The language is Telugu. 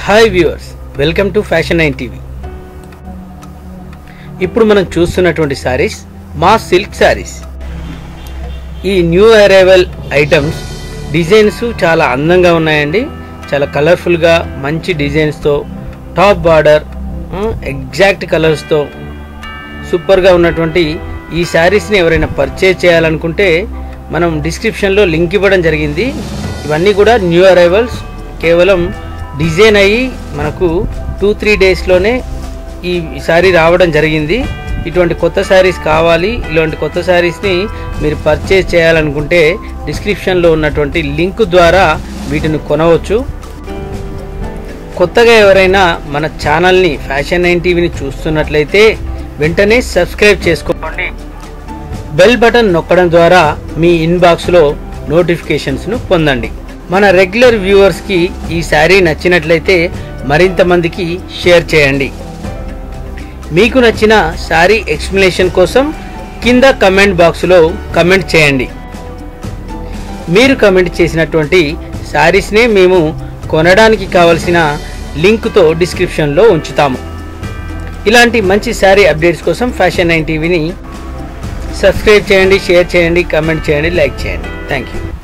hi viewers welcome to fashion nine TV ఇప్పుడు మనం చూస్తున్నటువంటి శారీస్ మా సిల్క్ శారీస్ ఈ న్యూ అరైవల్ ఐటమ్స్ డిజైన్స్ చాలా అందంగా ఉన్నాయండి చాలా కలర్ఫుల్గా మంచి డిజైన్స్తో టాప్ బార్డర్ ఎగ్జాక్ట్ కలర్స్తో సూపర్గా ఉన్నటువంటి ఈ శారీస్ని ఎవరైనా పర్చేజ్ చేయాలనుకుంటే మనం డిస్క్రిప్షన్లో లింక్ ఇవ్వడం జరిగింది ఇవన్నీ కూడా న్యూ అరైవల్స్ కేవలం డిజైన్ అయ్యి మనకు టూ త్రీ డేస్లోనే ఈ శారీ రావడం జరిగింది ఇటువంటి కొత్త శారీస్ కావాలి ఇలాంటి కొత్త శారీస్ని మీరు పర్చేజ్ చేయాలనుకుంటే డిస్క్రిప్షన్లో ఉన్నటువంటి లింక్ ద్వారా వీటిని కొనవచ్చు కొత్తగా ఎవరైనా మన ఛానల్ని ఫ్యాషన్ నైన్ టీవీని చూస్తున్నట్లయితే వెంటనే సబ్స్క్రైబ్ చేసుకోండి బెల్ బటన్ నొక్కడం ద్వారా మీ ఇన్బాక్స్లో నోటిఫికేషన్స్ను పొందండి మన రెగ్యులర్ వ్యూవర్స్కి ఈ శారీ నచ్చినట్లయితే మరింత మందికి షేర్ చేయండి మీకు నచ్చిన శారీ ఎక్స్ప్లెనేషన్ కోసం కింద కమెంట్ బాక్స్లో కమెంట్ చేయండి మీరు కమెంట్ చేసినటువంటి శారీస్నే మేము కొనడానికి కావలసిన లింక్తో డిస్క్రిప్షన్లో ఉంచుతాము ఇలాంటి మంచి శారీ అప్డేట్స్ కోసం ఫ్యాషన్ నైన్ టీవీని సబ్స్క్రైబ్ చేయండి షేర్ చేయండి కమెంట్ చేయండి లైక్ చేయండి థ్యాంక్ యూ